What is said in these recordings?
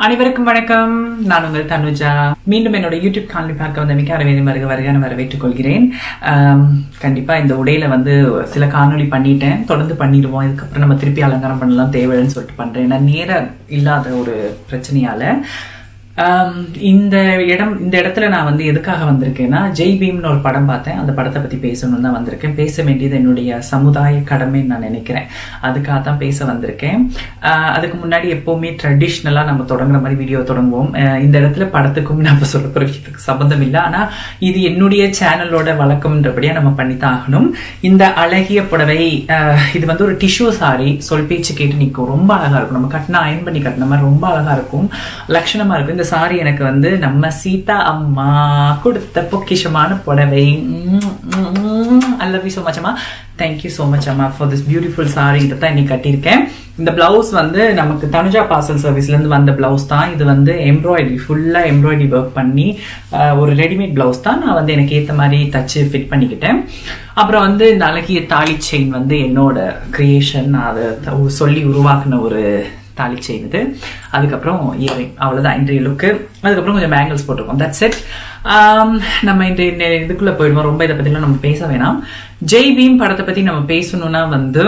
அனைவருக்கும் வணக்கம் நான் உங்கள் தனுஜா மீண்டும் என்னோட யூடியூப் காணொலி பார்க்க வந்த மிக அரவேதி வருக வருகான வரவேற்றுக் கொள்கிறேன் ஆம், கண்டிப்பா இந்த உடையில வந்து சில காணொளி பண்ணிட்டேன் தொடர்ந்து பண்ணிடுவோம் இதுக்கப்புறம் நம்ம திருப்பி அலங்காரம் பண்ணலாம் தேவைன்னு சொல்லிட்டு பண்றேன் ஏன்னா நேரம் இல்லாத ஒரு பிரச்சனையால ஆம், இந்த இடம் இந்த இடத்துல நான் வந்து எதுக்காக வந்திருக்கேன்னா ஜெய் பீம்னு ஒரு படம் பார்த்தேன் அந்த படத்தை பத்தி பேசணும்னு தான் வந்திருக்கேன் பேச வேண்டியது என்னுடைய சமுதாய கடமைன்னு நான் நினைக்கிறேன் அதுக்காக தான் பேச வந்திருக்கேன் ஆஹ் அதுக்கு முன்னாடி எப்பவுமே ட்ரெடிஷ்னலா நம்ம தொடங்குற மாதிரி வீடியோ தொடங்குவோம் ஆஹ் இந்த இடத்துல படத்துக்கும் நம்ம சொல்ல போற விஷயத்துக்கு சம்பந்தம் இல்லை ஆனா இது என்னுடைய சேனலோட வழக்கம்ன்றபடியா நம்ம பண்ணித்தான் ஆகணும் இந்த அழகிய புடவை ஆஹ் இது வந்து ஒரு டிஷ்யூ சாரி சொல் பேச்சு கேட்டு நிற்கும் ரொம்ப அழகா இருக்கும் நம்ம கட்டினா அயன் பண்ணி கட்டின மாதிரி ரொம்ப அழகா இருக்கும் லட்சணமா இருக்கும் இந்த சாரி எனக்கு வந்து நம்ம சீதா அம்மா கொடுத்த பொக்கிஷமான புடவை I love you so much அம்மா தேங்க்யூ ஸோ மச் அம்மா ஃபார் திஸ் பியூட்டிஃபுல் சாரி இதை தான் இன்னைக்கு கட்டியிருக்கேன் இந்த பிளவுஸ் வந்து நமக்கு தனுஜா பார்சல் சர்வீஸ்ல இருந்து வந்த பிளவுஸ் தான் இது வந்து எம்ப்ராய்டரி ஃபுல்லா எம்ப்ராய்டரி ஒர்க் பண்ணி ஆஹ், ஒரு ரெடிமேட் பிளவுஸ் தான் நான் வந்து எனக்கு ஏத்த மாதிரி தச்சு ஃபிட் பண்ணிக்கிட்டேன் அப்புறம் வந்து இந்த அழகிய தாலி செயின் வந்து என்னோட கிரியேஷன் நான் அதை த- சொல்லி உருவாக்குன ஒரு தாலி செயின் இது அதுக்கப்புறம் இயரிங் அவ்வளவுதான் இன்றைய லுக்கு அதுக்கப்புறம் கொஞ்சம் பேங்கிள்ஸ் போட்டிருக்கோம் தட்ஸ் இட் நம்ம இந்த இந்த இதுக்குள்ள போயிடுவோம் ரொம்ப இதை பத்திலாம் நம்ம பேச வேணாம் ஜெய் பீம் படத்தை பத்தி நம்ம பேசணும்னா வந்து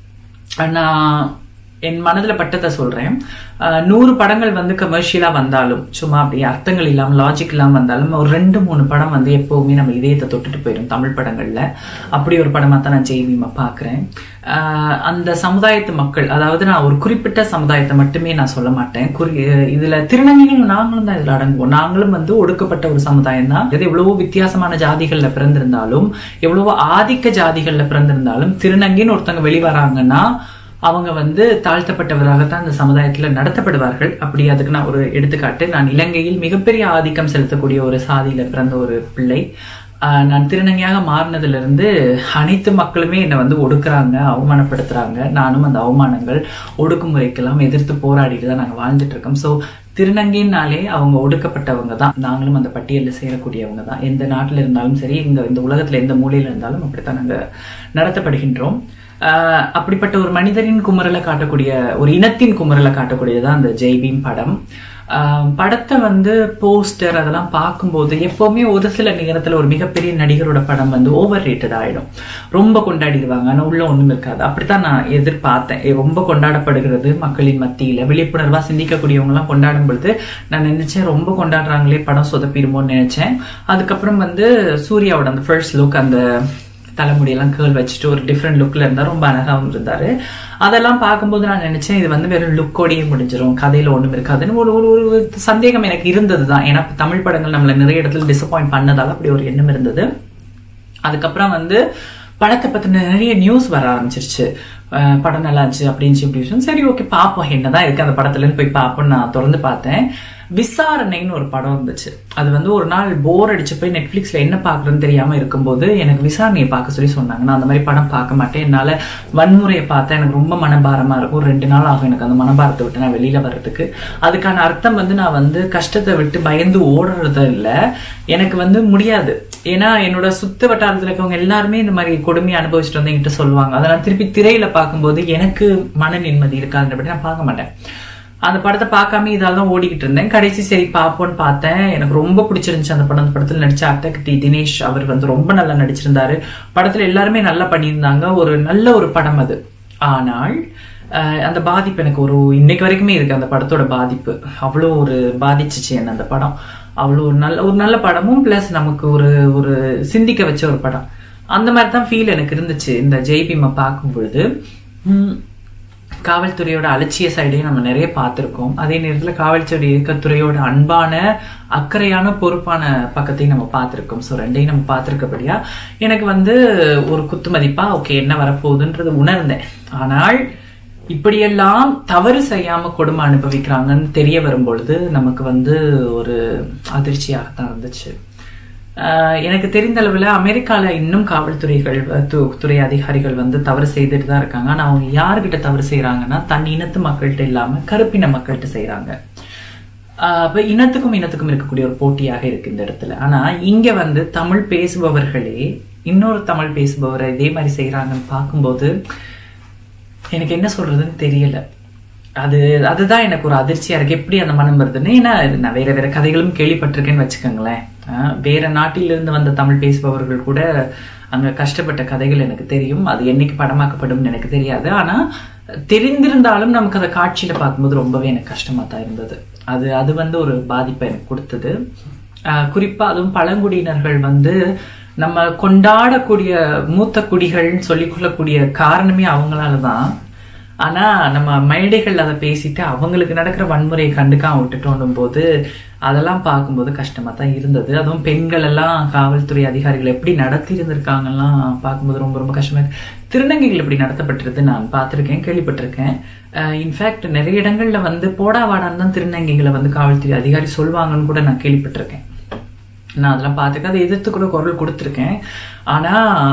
நான் என் மனதில் பட்டதை சொல்றேன் அஹ், நூறு படங்கள் வந்து கமர்ஷியலா வந்தாலும் சும்மா அப்படி அர்த்தங்கள் இல்லாம லாஜிக் இல்லாம வந்தாலும் ஒரு ரெண்டு மூணு படம் வந்து எப்பவுமே நம்ம இதயத்தை தொட்டுட்டு போயிடும் தமிழ் படங்கள்ல அப்படி ஒரு படமா தான் நான் ஜெய்வீமை பாக்குறேன் அஹ், அந்த சமுதாயத்து மக்கள் அதாவது நான் ஒரு குறிப்பிட்ட சமுதாயத்தை மட்டுமே நான் சொல்ல மாட்டேன் குறி இதுல திருநங்கைகள் நாங்களும் தான் இதுல அடங்குவோம் நாங்களும் வந்து ஒடுக்கப்பட்ட ஒரு சமுதாயம் தான் இது எவ்வளவோ வித்தியாசமான ஜாதிகள்ல பிறந்திருந்தாலும் எவ்வளவோ ஆதிக்க ஜாதிகள்ல பிறந்திருந்தாலும் திருநங்கைன்னு ஒருத்தவங்க வெளிவராங்கன்னா அவங்க வந்து தாழ்த்தப்பட்டவராகத்தான் இந்த சமுதாயத்துல நடத்தப்படுவார்கள் அப்படி அதுக்கு நான் ஒரு எடுத்துக்காட்டு நான் இலங்கையில் மிகப்பெரிய ஆதிக்கம் செலுத்தக்கூடிய ஒரு சாதியில பிறந்த ஒரு பிள்ளை ஆஹ் நான் திருநங்கையாக மாறினதுல இருந்து அனைத்து மக்களுமே என்னை வந்து ஒடுக்குறாங்க அவமானப்படுத்துறாங்க நானும் அந்த அவமானங்கள் ஒடுக்குமுறைக்கெல்லாம் எதிர்த்து போராடிட்டு தான் நாங்கள் வாழ்ந்துட்டு இருக்கோம் ஸோ திருநங்கைனாலே அவங்க ஒடுக்கப்பட்டவங்க தான் நாங்களும் அந்த பட்டியலில் சேரக்கூடியவங்க தான் எந்த நாட்டில் இருந்தாலும் சரி இந்த இந்த உலகத்துல எந்த மூலையில இருந்தாலும் அப்படித்தான் நாங்கள் நடத்தப்படுகின்றோம் ஆஹ் அப்படிப்பட்ட ஒரு மனிதரின் குமுறலை காட்டக்கூடிய ஒரு இனத்தின் குமுறலை காட்டக்கூடியதுதான் அந்த ஜெய்பீம் படம் ஆஹ் படத்தை வந்து போஸ்டர் அதெல்லாம் பார்க்கும்போது எப்பவுமே ஒரு சில நேரத்துல ஒரு மிகப்பெரிய நடிகரோட படம் வந்து ஓவர் ரேட்டட் ஆயிடும் ரொம்ப கொண்டாடிடுவாங்க ஆனா உள்ள ஒண்ணும் இருக்காது அப்படித்தான் நான் எதிர்பார்த்தேன் எ- ரொம்ப கொண்டாடப்படுகிறது மக்களின் மத்தியில விழிப்புணர்வா சிந்திக்கக்கூடியவங்க எல்லாம் கொண்டாடும் பொழுது நான் நினைச்சேன் ரொம்ப கொண்டாடுறாங்களே படம் சொதப்பிடுமோன்னு நினைச்சேன் அதுக்கப்புறம் வந்து சூர்யாவோட அந்த ஃபர்ஸ்ட் லுக் அந்த தலைமுடியெல்லாம் கேர்ள் வச்சுட்டு ஒரு டிஃப்ரெண்ட் லுக்ல இருந்தா ரொம்ப அழகாவும் இருந்தாரு அதெல்லாம் பார்க்கும்போது நான் நினைச்சேன் இது வந்து வெறும் லுக்கோடயே முடிஞ்சிரும் கதையில ஒண்ணும் இருக்காதுன்னு ஒரு ஒரு ஒரு சந்தேகம் எனக்கு இருந்தது தான் ஏன்னா தமிழ் படங்கள் நம்மள நிறைய இடத்துல டிசப்பாயிண்ட் பண்ணதால அப்படி ஒரு எண்ணம் இருந்தது அதுக்கப்புறம் வந்து படத்தை பத்தின நிறைய நியூஸ் வர ஆரம்பிச்சிருச்சு அஹ் படம் நல்லா இருந்துச்சு அப்படின்னு இப்படி சரி ஓகே பார்ப்போம் என்னதான் இருக்கு அந்த படத்துல இருந்து போய் பார்ப்போம்னு நான் திறந்து பார்த்தேன் விசாரணைன்னு ஒரு படம் இருந்துச்சு அது வந்து ஒரு நாள் போர் அடிச்சு போய் நெட்ஃபிளிக்ஸ்ல என்ன பாக்குறதுன்னு தெரியாம இருக்கும்போது எனக்கு விசாரணையை பார்க்க சொல்லி சொன்னாங்க நான் அந்த மாதிரி படம் பார்க்க மாட்டேன் என்னால வன்முறையை பார்த்தா எனக்கு ரொம்ப மனபாரமா இருக்கும் ஒரு ரெண்டு நாள் ஆகும் எனக்கு அந்த மனபாரத்தை விட்டு நான் வெளியில வர்றதுக்கு அதுக்கான அர்த்தம் வந்து நான் வந்து கஷ்டத்தை விட்டு பயந்து ஓடுறது இல்ல எனக்கு வந்து முடியாது ஏன்னா என்னோட சுத்த வட்டாரத்துல இருக்கவங்க எல்லாருமே இந்த மாதிரி கொடுமையை அனுபவிச்சுட்டு வந்து என்கிட்ட சொல்லுவாங்க அதை நான் திருப்பி திரையில பார்க்கும்போது எனக்கு மன நிம்மதி இருக்காதுன்றபடி நான் பார்க்க மாட்டேன் அந்த படத்தை பார்க்காம இதால தான் ஓடிக்கிட்டு இருந்தேன் கடைசி சரி பார்ப்போம்னு பார்த்தேன் எனக்கு ரொம்ப பிடிச்சிருந்துச்சு அந்த படம் அந்த படத்துல நடிச்ச அட்டக் டி தினேஷ் அவர் வந்து ரொம்ப நல்லா நடிச்சிருந்தாரு படத்துல எல்லாருமே நல்லா பண்ணியிருந்தாங்க ஒரு நல்ல ஒரு படம் அது ஆனால் அஹ், அந்த பாதிப்பு எனக்கு ஒரு இன்னைக்கு வரைக்குமே இருக்கு அந்த படத்தோட பாதிப்பு அவ்வளோ ஒரு பாதிச்சுச்சு என்ன அந்த படம் அவ்வளோ ஒரு நல்ல ஒரு நல்ல படமும் பிளஸ் நமக்கு ஒரு ஒரு சிந்திக்க வச்ச ஒரு படம் அந்த மாதிரி தான் ஃபீல் எனக்கு இருந்துச்சு இந்த ஜெய்பீமை பார்க்கும் பொழுது உம், காவல்துறையோட அலட்சிய சைடையும் நம்ம நிறைய பார்த்திருக்கோம் அதே நேரத்தில் காவல்துறை இயக்கத்துறையோட அன்பான அக்கறையான பொறுப்பான பக்கத்தையும் நம்ம பார்த்திருக்கோம் ஸோ ரெண்டையும் நம்ம பார்த்திருக்கபடியா எனக்கு வந்து ஒரு குத்து மதிப்பா ஓகே என்ன வரப்போகுதுன்றது உணர்ந்தேன் ஆனால் இப்படியெல்லாம் தவறு செய்யாம கொடுமை அனுபவிக்கிறாங்கன்னு தெரிய வரும்பொழுது நமக்கு வந்து ஒரு அதிர்ச்சியாகத்தான் இருந்துச்சு ஆஹ் எனக்கு தெரிந்த அளவுல அமெரிக்கால இன்னும் காவல்துறைகள் அஹ், து- துறை அதிகாரிகள் வந்து தவறு செய்துட்டு தான் இருக்காங்க ஆனா அவங்க யாருகிட்ட தவறு செய்யறாங்கன்னா தன் இனத்து மக்கள்கிட்ட இல்லாம கருப்பின மக்கள்கிட்ட செய்யறாங்க அப்ப இனத்துக்கும் இனத்துக்கும் இருக்கக்கூடிய ஒரு போட்டியாக இருக்கு இந்த இடத்துல ஆனா இங்க வந்து தமிழ் பேசுபவர்களே இன்னொரு தமிழ் பேசுபவரை இதே மாதிரி செய்யறாங்கன்னு பார்க்கும்போது எனக்கு என்ன சொல்றதுன்னு தெரியல அது அதுதான் எனக்கு ஒரு அதிர்ச்சியா இருக்கு எப்படி அந்த மனம் வருதுன்னு ஏன்னா இது நான் வேற வேற கதைகளும் கேள்விப்பட்டிருக்கேன்னு வச்சுக்கோங்களேன் ஆஹ் வேற நாட்டிலிருந்து வந்த தமிழ் பேசுபவர்கள் கூட அங்க கஷ்டப்பட்ட கதைகள் எனக்கு தெரியும் அது என்னைக்கு படமாக்கப்படும் எனக்கு தெரியாது ஆனா தெரிந்திருந்தாலும் நமக்கு அதை காட்சியில பார்க்கும்போது ரொம்பவே எனக்கு கஷ்டமா தான் இருந்தது அது அது வந்து ஒரு பாதிப்பை எனக்கு கொடுத்தது ஆஹ் குறிப்பா அதுவும் பழங்குடியினர்கள் வந்து நம்ம கொண்டாடக்கூடிய மூத்த குடிகள்னு சொல்லிக் கொள்ளக்கூடிய காரணமே அவங்களால தான் ஆனா நம்ம மேடைகள் அதை பேசிட்டு அவங்களுக்கு நடக்கிற வன்முறையை கண்டுக்காம விட்டுட்டோம் போது அதெல்லாம் பார்க்கும்போது கஷ்டமா தான் இருந்தது அதுவும் பெண்கள் எல்லாம் காவல்துறை அதிகாரிகள் எப்படி நடத்தி இருந்திருக்காங்கலாம் பார்க்கும்போது ரொம்ப ரொம்ப கஷ்டமா இருக்கு திருநங்கைகள் எப்படி நடத்தப்பட்டிருக்கு நான் பார்த்திருக்கேன் கேள்விப்பட்டிருக்கேன் இன்ஃபேக்ட் நிறைய இடங்கள்ல வந்து போடா வாடான்னு தான் திருநங்கைகளை வந்து காவல்துறை அதிகாரி சொல்லுவாங்கன்னு கூட நான் கேள்விப்பட்டிருக்கேன் நான் அதெல்லாம் பார்த்துக்க அதை எதிர்த்து கூட குரல் கொடுத்துருக்கேன் ஆனா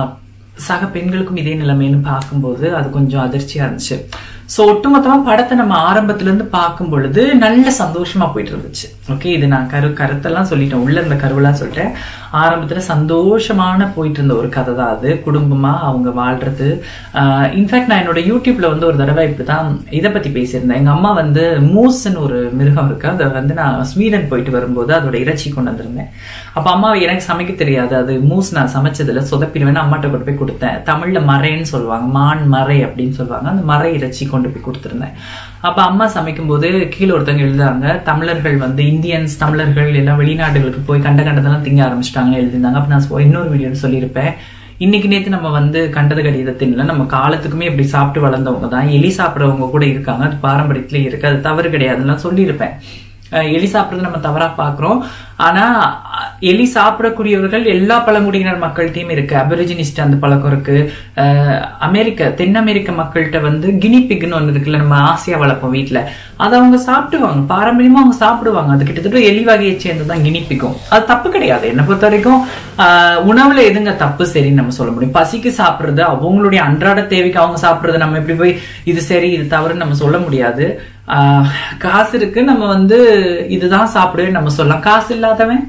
சக பெண்களுக்கும் இதே நிலைமைன்னு பார்க்கும்போது அது கொஞ்சம் அதிர்ச்சியா இருந்துச்சு ஸோ ஒட்டுமொத்தமா படத்தை நம்ம ஆரம்பத்துல இருந்து பார்க்கும் பொழுது நல்ல சந்தோஷமா போயிட்டு இருந்துச்சு ஓகே இது நான் கரு கருத்தெல்லாம் சொல்லிட்டேன் உள்ள இருந்த கருவெல்லாம் சொல்லிட்டேன் ஆரம்பத்துல சந்தோஷமான போயிட்டு இருந்த ஒரு கதை தான் அது குடும்பமா அவங்க வாழ்றது இன்ஃபேக்ட் நான் என்னோட யூடியூப்ல வந்து ஒரு தடவை இப்படிதான் இதை பத்தி பேசியிருந்தேன் எங்க அம்மா வந்து மூஸ்ன்னு ஒரு மிருகம் இருக்கு அதை வந்து நான் ஸ்வீடன் போயிட்டு வரும்போது அதோட இறைச்சி கொண்டு வந்திருந்தேன் அப்ப அம்மா எனக்கு சமைக்க தெரியாது அது மூஸ் நான் சமைச்சதுல சொதப்பிடுவேன் அம்மாட்ட கொண்டு போய் கொடுத்தேன் தமிழ்ல மறைன்னு சொல்லுவாங்க மான் மறை அப்படின்னு சொல்லுவாங்க அந்த மறை இறைச்சி கொண்டு போய் கொடுத்துருந்தேன் அப்ப அம்மா சமைக்கும் போது கீழே ஒருத்தவங்க எழுதுறாங்க தமிழர்கள் வந்து இந்தியன்ஸ் தமிழர்கள் எல்லாம் வெளிநாடுகளுக்கு போய் கண்ட கண்டதெல்லாம் திங்க ஆரம்பிச்சிட்டாங்கன்னு எழுதியிருந்தாங்க அப்ப நான் சொ- இன்னொரு வீடியோ சொல்லியிருப்பேன் இன்னைக்கு நேத்து நம்ம வந்து கண்டது கடிதத்தை தின்னல நம்ம காலத்துக்குமே இப்படி சாப்பிட்டு வளர்ந்தவங்க தான் எலி சாப்பிட்றவங்க கூட இருக்காங்க அது பாரம்பரியத்துல இருக்கு அது தவறு கிடையாதுன்னு சொல்லியிருப்பேன் அஹ் எலி சாப்பிடுறது நம்ம தவறா பாக்குறோம் ஆனா அஹ், எலி சாப்பிடக்கூடியவர்கள் எல்லா பழங்குடியினர் மக்கள்கிட்டயும் இருக்கு அபரிஜினிஸ்ட் அந்த பழக்கம் இருக்கு அஹ், அமெரிக்க தென் அமெரிக்க மக்கள்கிட்ட வந்து கினி பிக்னு ஒன்று இருக்குல்ல நம்ம ஆசையா வளர்ப்போம் வீட்ல அதை அவங்க சாப்பிடுவாங்க பாரம்பரியமா அவங்க சாப்பிடுவாங்க அது கிட்டத்தட்ட எலி வகையை சேர்ந்துதான் கினி பிக்கும் அது தப்பு கிடையாது என்னை பொறுத்த வரைக்கும் ஆஹ், உணவுல எதுங்க தப்பு சரின்னு நம்ம சொல்ல முடியும் பசிக்கு சாப்பிடுறது அவங்களுடைய அன்றாட தேவைக்கு அவங்க சாப்பிடுறது நம்ம எப்படி போய் இது சரி இது தவறுன்னு நம்ம சொல்ல முடியாது ஆஹ், காசு இருக்கு நம்ம வந்து இதுதான் சாப்பிடுவேன்னு நம்ம சொல்லலாம் காசு இல்லாதவன்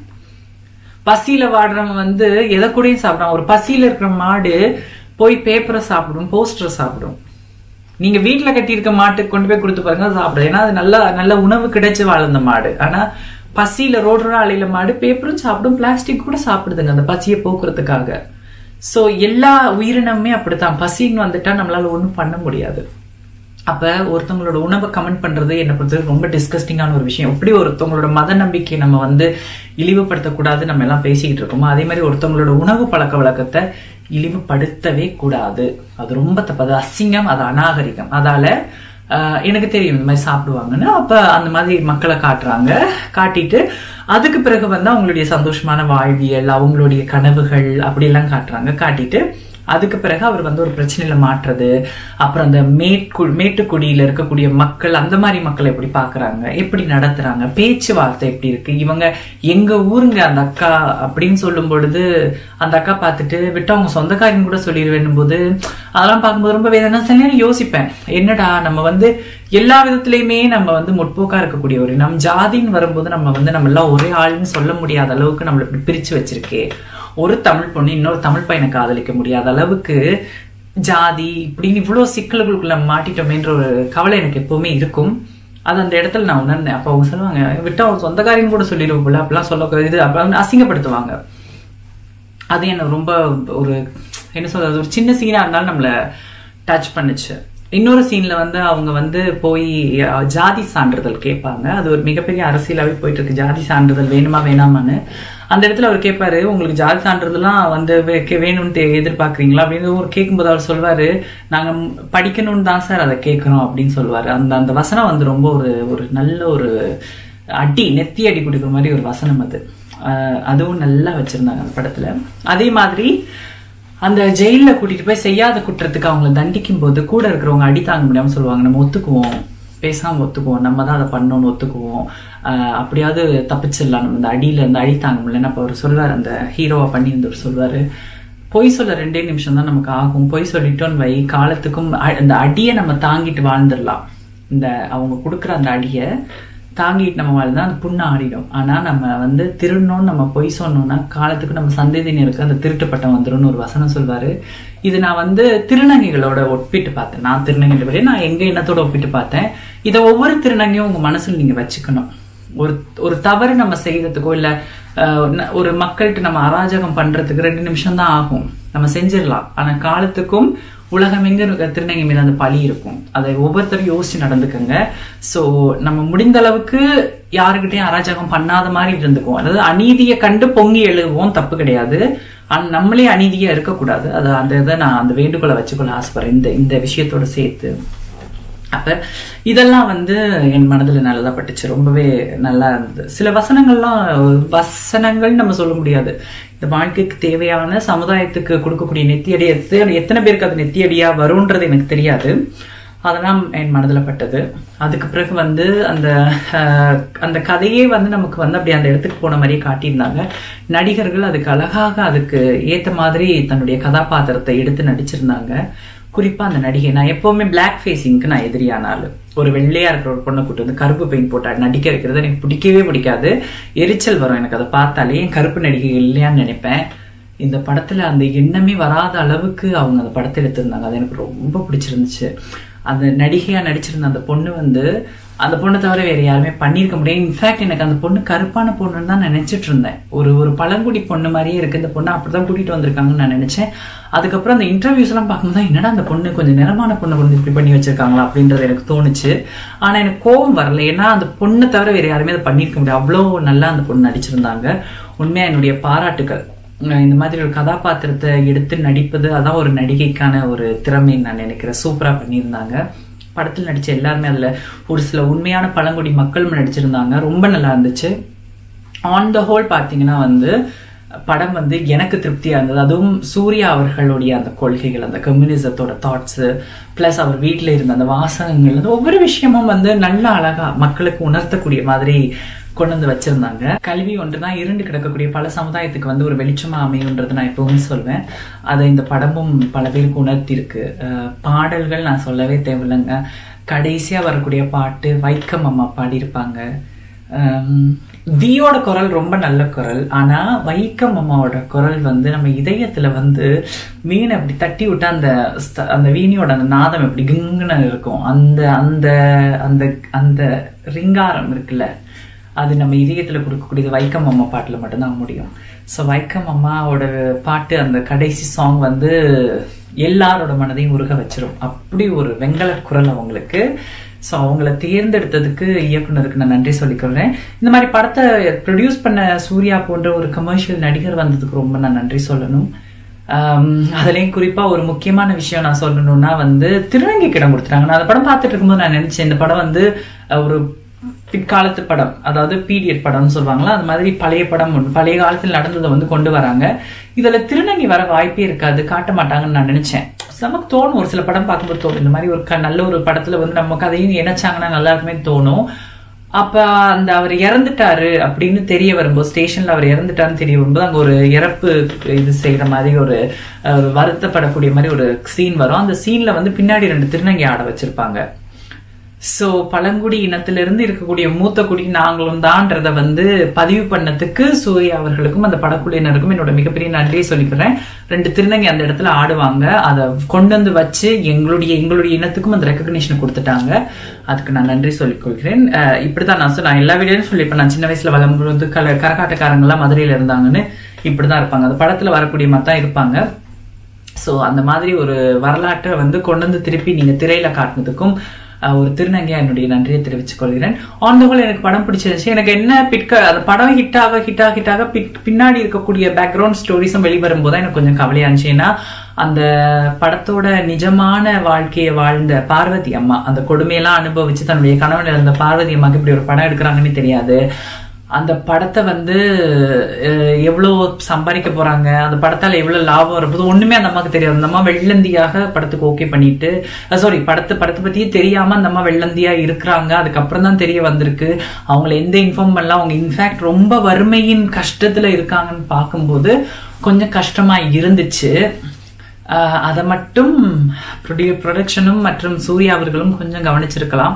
பசியில வாடுறவன் வந்து எதை கூடயும் சாப்பிடான் ஒரு பசியில இருக்கிற மாடு போய் பேப்பரை சாப்பிடும் போஸ்டர் சாப்பிடும் நீங்க வீட்ல கட்டியிருக்க மாட்டுக்கு கொண்டு போய் கொடுத்து பாருங்க அது சாப்பிடும் ஏன்னா அது நல்ல நல்ல உணவு கிடைச்சு வாழ்ந்த மாடு ஆனா பசியில ரோடு அலையில மாடு பேப்பரும் சாப்பிடும் பிளாஸ்டிக் கூட சாப்பிடுதுங்க அந்த பசியை போக்குறதுக்காக சோ எல்லா உயிரினமுமே அப்படித்தான் பசின்னு வந்துட்டா நம்மளால ஒண்ணும் பண்ண முடியாது அப்ப ஒருத்தவங்களோட உணவை கமெண்ட் பண்றது என்னை பொறுத்தவரை ரொம்ப டிஸ்கஸ்டிங்கான ஒரு விஷயம் எப்படி ஒருத்தவங்களோட மத நம்பிக்கை நம்ம வந்து இழிவுபடுத்தக்கூடாது நம்ம எல்லாம் பேசிக்கிட்டு இருக்கோமோ அதே மாதிரி ஒருத்தவங்களோட உணவு பழக்க வழக்கத்தை இழிவுபடுத்தவே கூடாது அது ரொம்ப தப்பு அது அசிங்கம் அது அநாகரிகம் அதால ஆஹ், எனக்கு தெரியும் இந்த மாதிரி சாப்பிடுவாங்கன்னு அப்ப அந்த மாதிரி மக்களை காட்டுறாங்க காட்டிட்டு அதுக்கு பிறகு வந்து அவங்களுடைய சந்தோஷமான வாழ்வியல் அவங்களுடைய கனவுகள் அப்படியெல்லாம் காட்டுறாங்க காட்டிட்டு அதுக்கு பிறகு அவர் வந்து ஒரு பிரச்சனையில மாற்றுறது அப்புறம் அந்த மேற்கு மேட்டுக்குடியில இருக்கக்கூடிய மக்கள் அந்த மாதிரி மக்களை எப்படி பாக்குறாங்க எப்படி நடத்துறாங்க பேச்சுவார்த்தை எப்படி இருக்கு இவங்க எங்க ஊருங்க அந்த அக்கா அப்படின்னு சொல்லும் பொழுது அந்த அக்கா பார்த்துட்டு விட்டு அவங்க சொந்தக்காரின்னு கூட சொல்லிடுவேன் போது அதெல்லாம் பார்க்கும்போது ரொம்ப வேதனை சில நேரம் யோசிப்பேன் என்னடா நம்ம வந்து எல்லா விதத்திலயுமே நம்ம வந்து முற்போக்கா இருக்கக்கூடிய ஒரு நம் ஜாதின்னு வரும்போது நம்ம வந்து நம்ம எல்லாம் ஒரே ஆள்னு சொல்ல முடியாத அளவுக்கு நம்மளை இப்படி பிரிச்சு வச்சிருக்கே ஒரு தமிழ் பொண்ணு இன்னொரு தமிழ் பையனை காதலிக்க முடியாத அளவுக்கு ஜாதி இப்படின்னு இவ்வளவு சிக்கல்களுக்குள்ள மாட்டிட்டோமேன்ற ஒரு கவலை எனக்கு எப்பவுமே இருக்கும் அது அந்த இடத்துல நான் உணர்ந்தேன் அப்ப அவங்க சொல்லுவாங்க விட்டு அவங்க சொந்தக்காரின்னு கூட சொல்லிடுவோம் போல அப்படிலாம் சொல்ல இது அப்ப அசிங்கப்படுத்துவாங்க அது என்ன ரொம்ப ஒரு என்ன சொல்றது ஒரு சின்ன சீனா இருந்தாலும் நம்மள டச் பண்ணுச்சு இன்னொரு சீன்ல வந்து அவங்க வந்து போய் அஹ், ஜாதி சான்றிதழ் கேட்பாங்க அது ஒரு மிகப்பெரிய அரசியலாவே போயிட்டு இருக்கு ஜாதி சான்றிதழ் வேணுமா வேணாமான்னு அந்த இடத்துல அவர் கேட்பாரு உங்களுக்கு ஜாதி சான்றிதழ்லாம் வந்து வே- கே- வேணும்னு தே- எதிர்பார்க்கறீங்களா அப்படின்னு ஒரு கேட்கும்போது அவர் சொல்வாரு நாங்க ம், படிக்கணும்னு தான் சார் அதை கேட்கிறோம் அப்படின்னு சொல்லுவாரு அந்த அந்த வசனம் வந்து ரொம்ப ஒரு ஒரு நல்ல ஒரு அடி நெத்தி அடி கொடுக்குற மாதிரி ஒரு வசனம் அது அஹ், அதுவும் நல்லா வச்சிருந்தாங்க அந்த படத்துல அதே மாதிரி அந்த ஜெயில்ல கூட்டிட்டு போய் செய்யாத குற்றத்துக்கு அவங்கள தண்டிக்கும் போது கூட இருக்கிறவங்க அடி தாங்க முடியாம சொல்லுவாங்க நம்ம ஒத்துக்குவோம் பேசாம ஒத்துக்குவோம் நம்ம தான் அதை பண்ணணும்னு ஒத்துக்குவோம் ஆஹ் அப்படியாவது தப்பிச்சிடலாம் நம்ம இந்த அடியில இருந்து அடி தாங்க முடியலன்னு அப்ப அவர் சொல்வார் அந்த ஹீரோவா பண்ணியிருந்தவர் சொல்வாரு பொய் சொல்ல ரெண்டே நிமிஷம் தான் நமக்கு ஆகும் பொய் சொல்லிட்டோன்னு வை காலத்துக்கும் அ- அந்த அடியை நம்ம தாங்கிட்டு வாழ்ந்துடலாம் இந்த அவங்க கொடுக்குற அந்த அடியை தாங்கிட்டு நம்ம வாழ்ந்தா அந்த புண்ணு ஆடிடும் ஆனா நம்ம வந்து திருடணும்னு நம்ம பொய் சொன்னோம்னா காலத்துக்கு நம்ம சந்ததியினருக்கு அந்த திருட்டு பட்டம் வந்துரும்னு ஒரு வசனம் சொல்வாரு இது நான் வந்து திருநங்கைகளோட ஒப்பிட்டு பார்த்தேன் நான் திருநங்கை பற்றி நான் எங்க எண்ணத்தோட ஒப்பிட்டு பார்த்தேன் இதை ஒவ்வொரு திருநங்கையும் உங்க மனசுல நீங்க வச்சுக்கணும் ஒரு ஒரு தவறு நம்ம செய்யறதுக்கோ இல்ல அஹ், ந- ஒரு மக்கள்கிட்ட நம்ம அராஜகம் பண்றதுக்கு ரெண்டு நிமிஷம் தான் ஆகும் நம்ம செஞ்சிடலாம் ஆனா காலத்துக்கும் உலகம் எங்க இருக்க திருநங்கை மீது அந்த பழி இருக்கும் அதை ஒவ்வொருத்தரும் யோசிச்சு நடந்துக்கங்க சோ நம்ம முடிந்த அளவுக்கு யாருக்கிட்டையும் அராஜகம் பண்ணாத மாதிரி இருந்துக்குவோம் அதாவது அநீதியை கண்டு பொங்கி எழுதுவோம் தப்பு கிடையாது ஆனா நம்மளே அநீதியா இருக்கக்கூடாது அது அந்த இதை நான் அந்த வேண்டுகோளை வச்சுக்கொள்ள ஆசைப்படுறேன் இந்த இந்த விஷயத்தோட சேர்த்து அப்ப இதெல்லாம் வந்து என் மனதுல நல்லதா பட்டுச்சு ரொம்பவே நல்லா இருந்தது சில வசனங்கள்லாம் வசனங்கள் நம்ம சொல்ல முடியாது இந்த வாழ்க்கைக்கு தேவையான சமுதாயத்துக்கு கொடுக்கக்கூடிய நெத்தியடி எத்தனை எத்தனை பேருக்கு அது நெத்தியடியா வரும்ன்றது எனக்கு தெரியாது அதெல்லாம் என் மனதுல பட்டது அதுக்கு பிறகு வந்து அந்த அஹ், அந்த கதையே வந்து நமக்கு வந்து அப்படி அந்த இடத்துக்கு போன மாதிரியே காட்டியிருந்தாங்க நடிகர்கள் அதுக்கு அழகாக அதுக்கு ஏத்த மாதிரி தன்னுடைய கதாபாத்திரத்தை எடுத்து நடிச்சிருந்தாங்க குறிப்பா அந்த நடிகை நான் எப்பவுமே பிளாக் ஃபேஸிங்க்கு நான் எதிரியானாலும் ஒரு வெள்ளையா இருக்கிற ஒரு பொண்ணை கூட்டு வந்து கருப்பு பெயிண்ட் போட்டு நடிக்க வைக்கிறது எனக்கு பிடிக்கவே பிடிக்காது எரிச்சல் வரும் எனக்கு அதை பார்த்தாலே என் கருப்பு நடிகை இல்லையான்னு நினைப்பேன் இந்த படத்துல அந்த எண்ணமே வராத அளவுக்கு அவங்க அந்த படத்தை எடுத்திருந்தாங்க அது எனக்கு ரொம்ப பிடிச்சிருந்துச்சு அந்த நடிகையா நடிச்சிருந்த அந்த பொண்ணு வந்து அந்த பொண்ணை தவிர வேற யாருமே பண்ணியிருக்க முடியாது இன்ஃபேக்ட் எனக்கு அந்த பொண்ணு கருப்பான பொண்ணுன்னு தான் நினைச்சிட்டு இருந்தேன் ஒரு ஒரு பழங்குடி பொண்ணு மாதிரியே இருக்கு இந்த பொண்ணு அப்படிதான் கூட்டிட்டு வந்திருக்காங்கன்னு நான் நினைச்சேன் அதுக்கப்புறம் அந்த இன்டர்வியூஸ் எல்லாம் பார்க்கும்போது தான் என்னடா அந்த பொண்ணு கொஞ்சம் நிறமான பொண்ணை கொண்டு இப்படி பண்ணி வச்சிருக்காங்களா அப்படின்றது எனக்கு தோணுச்சு ஆனா எனக்கு கோபம் வரல ஏன்னா அந்த பொண்ணை தவிர வேற யாருமே அதை பண்ணியிருக்க முடியாது அவ்வளோ நல்லா அந்த பொண்ணு நடிச்சிருந்தாங்க உண்மையா என்னுடைய பாராட்டுக்கள் அஹ் இந்த மாதிரி ஒரு கதாபாத்திரத்தை எடுத்து நடிப்பது அதான் ஒரு நடிகைக்கான ஒரு திறமைன்னு நான் நினைக்கிறேன் சூப்பரா பண்ணியிருந்தாங்க படத்தில் நடிச்ச எல்லாருமே அதுல ஒரு சில உண்மையான பழங்குடி மக்களும் நடிச்சிருந்தாங்க ரொம்ப நல்லா இருந்துச்சு ஆன் த ஹோல் பார்த்தீங்கன்னா வந்து படம் வந்து எனக்கு திருப்தியா இருந்தது அதுவும் சூர்யா அவர்களுடைய அந்த கொள்கைகள் அந்த கம்யூனிசத்தோட தாட்ஸ் பிளஸ் அவர் வீட்டில் இருந்த அந்த வாசகங்கள் வந்து ஒவ்வொரு விஷயமும் வந்து நல்ல அழகா மக்களுக்கு உணர்த்தக்கூடிய மாதிரி கொண்டு வந்து வச்சிருந்தாங்க கல்வி ஒன்றுதான் இருண்டு கிடக்கக்கூடிய பல சமுதாயத்துக்கு வந்து ஒரு வெளிச்சமா அமையுன்றது நான் எப்பவுமே சொல்வேன் அதை இந்த படமும் பல பேருக்கு உணர்த்தியிருக்கு அஹ் பாடல்கள் நான் சொல்லவே தேவையில்லைங்க கடைசியா வரக்கூடிய பாட்டு வைக்கம் அம்மா பாடியிருப்பாங்க ஆம், வியோட குரல் ரொம்ப நல்ல குரல் ஆனா வைக்கம் அம்மாவோட குரல் வந்து நம்ம இதயத்துல வந்து மீன் அப்படி தட்டி விட்டா அந்த ஸ்த- அந்த வீணியோட அந்த நாதம் எப்படி கிங்குன்னு இருக்கும் அந்த அந்த அந்த அந்த ரிங்காரம் இருக்குல்ல அது நம்ம இதயத்துல கொடுக்கக்கூடியது வைக்கம் அம்மா பாட்டுல மட்டும்தான் முடியும் ஸோ வைக்கம் அம்மாவோட பாட்டு அந்த கடைசி சாங் வந்து எல்லாரோட மனதையும் உருக வச்சிரும் அப்படி ஒரு வெங்கல குரல் அவங்களுக்கு ஸோ அவங்கள தேர்ந்தெடுத்ததுக்கு இயக்குனருக்கு நான் நன்றி சொல்லிக்கிறேன் இந்த மாதிரி படத்தை ப்ரொடியூஸ் பண்ண சூர்யா போன்ற ஒரு கமர்ஷியல் நடிகர் வந்ததுக்கு ரொம்ப நான் நன்றி சொல்லணும் ஆம், அதுலயும் குறிப்பா ஒரு முக்கியமான விஷயம் நான் சொல்லணும்னா வந்து திருநங்கைக்கு இடம் கொடுத்துட்டாங்க நான் அந்த படம் பார்த்துட்டு இருக்கும்போது நான் நினைச்சேன் இந்த படம் வந்து அஹ், ஒரு பிற்காலத்து படம் அதாவது பீரியட் படம்னு சொல்லுவாங்களா அது மாதிரி பழைய படம் ஒண்ணு பழைய காலத்தில் நடந்ததை வந்து கொண்டு வராங்க இதுல திருநங்கை வர வாய்ப்பே இருக்காது காட்ட மாட்டாங்கன்னு நான் நினைச்சேன் நமக்கு தோணும் ஒரு சில படம் பார்க்கும்போது தோணும் இந்த மாதிரி ஒரு க- நல்ல ஒரு படத்துல வந்து நம்ம கதையும் இணைச்சாங்கன்னா நல்லா இருக்குமே தோணும் அப்ப அந்த அவர் இறந்துட்டாரு அப்படின்னு தெரிய வரும்போது ஸ்டேஷன்ல அவர் இறந்துட்டாருன்னு தெரிய வரும்போது அங்க ஒரு இறப்பு இது செய்யற மாதிரி ஒரு அஹ், ஒரு வருத்தப்படக்கூடிய மாதிரி ஒரு சீன் வரும் அந்த சீன்ல வந்து பின்னாடி ரெண்டு திருநங்கை ஆட வச்சிருப்பாங்க சோ பழங்குடி இனத்திலிருந்து இருக்கக்கூடிய மூத்த குடி நாங்களும் தான்றத வந்து பதிவு பண்ணதுக்கு சூர்யா அவர்களுக்கும் அந்த படக்குழுவினருக்கும் என்னோட மிகப்பெரிய நன்றியை சொல்லிக்கிறேன் ரெண்டு திருநங்கை அந்த இடத்துல ஆடுவாங்க அதை கொண்டு வந்து வச்சு எங்களுடைய எங்களுடைய இனத்துக்கும் அந்த ரெக்கக்னிஷன் கொடுத்துட்டாங்க அதுக்கு நான் நன்றி சொல்லிக் கொள்கிறேன் அஹ் இப்படிதான் நான் சொ- நான் எல்லா வீடியோவும் சொல்லிப்பேன் நான் சின்ன வயசுல வளரும்போது கல கரகாட்டக்காரங்க எல்லாம் மதுரையில இருந்தாங்கன்னு இப்படிதான் இருப்பாங்க அந்த படத்துல வரக்கூடிய தான் இருப்பாங்க ஸோ அந்த மாதிரி ஒரு வரலாற்றை வந்து கொண்டு வந்து திருப்பி நீங்க திரையில காட்டினதுக்கும் அஹ், ஒரு திருநங்கையா என்னுடைய நன்றியை தெரிவித்துக் கொள்கிறேன் ஆன் த ஹோல் எனக்கு படம் பிடிச்சிருந்துச்சு எனக்கு என்ன பிற்க அந்த படம் ஹிட் ஆக ஹிட் ஆக ஹிட் ஆக பின்- பின்னாடி இருக்கக்கூடிய பேக்ரவுண்ட் ஸ்டோரிஸும் வெளிவரும் போது எனக்கு கொஞ்சம் கவலையா இருந்துச்சு ஏன்னா அந்த படத்தோட நிஜமான வாழ்க்கையை வாழ்ந்த பார்வதி அம்மா அந்த கொடுமையெல்லாம் அனுபவிச்சு தன்னுடைய கணவன் இருந்த பார்வதி அம்மாக்கு இப்படி ஒரு படம் எடுக்கிறாங்கன்னு தெரியாது அந்த படத்தை வந்து அஹ், எவ்வளவு சம்பாதிக்க போறாங்க அந்த படத்தால எவ்வளவு லாபம் வரப்போது ஒண்ணுமே அந்த அம்மாக்கு தெரியாது அந்த அம்மா வெள்ளந்தியாக படத்துக்கு ஓகே பண்ணிட்டு சாரி படத்தை படத்தை பத்தியே தெரியாம அந்த அம்மா வெள்ளந்தியா இருக்கிறாங்க அதுக்கப்புறம் தான் தெரிய வந்திருக்கு அவங்கள எந்த இன்ஃபார்ம் பண்ணலாம் அவங்க இன்ஃபேக்ட் ரொம்ப வறுமையின் கஷ்டத்துல இருக்காங்கன்னு பார்க்கும்போது கொஞ்சம் கஷ்டமா இருந்துச்சு ஆஹ் அதை மட்டும் ப்ரொடியூ ப்ரொடக்ஷனும் மற்றும் சூர்யா அவர்களும் கொஞ்சம் கவனிச்சிருக்கலாம்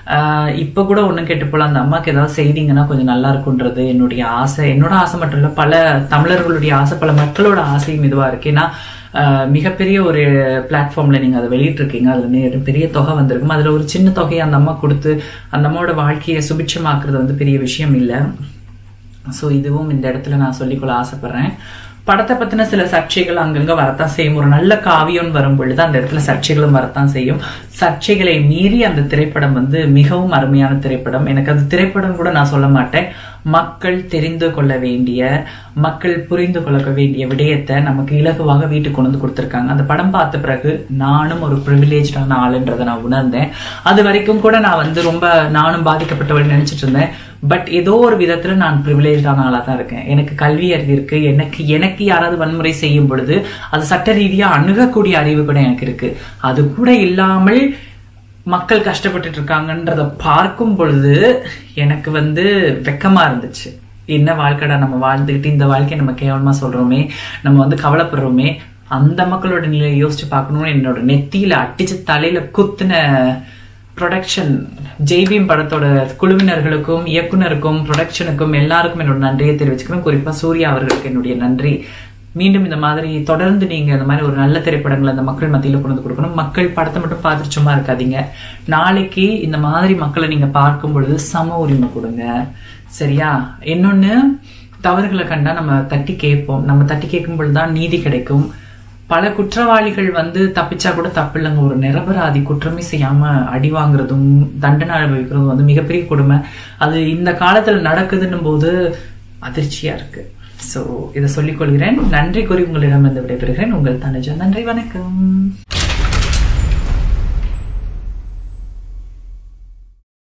ஆஹ் இப்ப கூட ஒண்ணும் கெட்டு போல அந்த அம்மாக்கு ஏதாவது செய்தீங்கன்னா கொஞ்சம் நல்லா இருக்கும்ன்றது என்னுடைய ஆசை என்னோட ஆசை மட்டும் இல்ல பல தமிழர்களுடைய ஆசை பல மக்களோட ஆசையும் இதுவா இருக்கு ஏன்னா ஆஹ் மிகப்பெரிய ஒரு பிளாட்ஃபார்ம்ல நீங்க அதை வெளியிட்டிருக்கீங்க அதுல நே- பெரிய தொகை வந்திருக்கும் அதுல ஒரு சின்ன தொகையை அந்த அம்மா கொடுத்து அந்த அம்மாவோட வாழ்க்கையை சுபிட்சமாக்குறது வந்து பெரிய விஷயம் இல்லை ஸோ இதுவும் இந்த இடத்துல நான் சொல்லிக்கொள்ள ஆசைப்படுறேன் படத்தை பத்தின சில சர்ச்சைகள் அங்கங்க வரத்தான் செய்யும் ஒரு நல்ல காவியம்னு வரும் பொழுது அந்த இடத்துல சர்ச்சைகளும் வரத்தான் செய்யும் சர்ச்சைகளை மீறி அந்த திரைப்படம் வந்து மிகவும் அருமையான திரைப்படம் எனக்கு அது திரைப்படம் கூட நான் சொல்ல மாட்டேன் மக்கள் தெரிந்து கொள்ள வேண்டிய மக்கள் புரிந்து கொள்ள வேண்டிய விடயத்தை நமக்கு இலகுவாக வீட்டுக்கு கொண்டு வந்து கொடுத்துருக்காங்க அந்த படம் பார்த்த பிறகு நானும் ஒரு ப்ரிவிலேஜான ஆளுன்றதை நான் உணர்ந்தேன் அது வரைக்கும் கூட நான் வந்து ரொம்ப நானும் பாதிக்கப்பட்டவள் நினைச்சிட்டு இருந்தேன் பட் ஏதோ ஒரு விதத்துல நான் ப்ரிவிலேஜான ஆளா தான் இருக்கேன் எனக்கு கல்வி அறிவு இருக்கு எனக்கு எனக்கு யாராவது வன்முறை செய்யும் பொழுது அது சட்ட ரீதியா அணுகக்கூடிய அறிவு கூட எனக்கு இருக்கு அது கூட இல்லாமல் மக்கள் கஷ்டப்பட்டுட்டு இருக்காங்கன்றத பார்க்கும் பொழுது எனக்கு வந்து வெக்கமா இருந்துச்சு என்ன வாழ்க்கைடா நம்ம வாழ்ந்துக்கிட்டு இந்த வாழ்க்கையை நம்ம கேவலமா சொல்றோமே நம்ம வந்து கவலைப்படுறோமே அந்த மக்களோட நிலையை யோசிச்சு பார்க்கணும்னு என்னோட நெத்தியில அடிச்சு தலையில குத்துன ப்ரொடக்ஷன் ஜெய்பீம் படத்தோட குழுவினர்களுக்கும் இயக்குனருக்கும் ப்ரொடக்ஷனுக்கும் எல்லாருக்கும் என்னோட நன்றியை தெரிவிச்சுக்கிறேன் குறிப்பா சூர்யா அவர்களுக்கு என்னுடைய நன்றி மீண்டும் இந்த மாதிரி தொடர்ந்து நீங்க இந்த மாதிரி ஒரு நல்ல திரைப்படங்களை அந்த மக்கள் மத்தியில கொண்டு வந்து கொடுக்கணும் மக்கள் படத்தை மட்டும் பார்த்துட்டு சும்மா இருக்காதீங்க நாளைக்கு இந்த மாதிரி மக்களை நீங்க பார்க்கும் பொழுது சம உரிமை கொடுங்க சரியா இன்னொன்னு தவறுகளை கண்டா நம்ம தட்டி கேட்போம் நம்ம தட்டி கேட்கும் பொழுதுதான் நீதி கிடைக்கும் பல குற்றவாளிகள் வந்து தப்பிச்சா கூட தப்பு இல்லைங்க ஒரு நிரபராதி குற்றமே செய்யாம அடி வாங்குறதும் தண்டனை அனுபவிக்கிறதும் வந்து மிகப்பெரிய கொடுமை அது இந்த காலத்துல நடக்குதுன்னும் போது அதிர்ச்சியா இருக்கு சோ இதை சொல்லிக் கொள்கிறேன் நன்றி கூறி உங்களிடம் வந்து விடைபெறுகிறேன் உங்கள் தனுஜா நன்றி வணக்கம்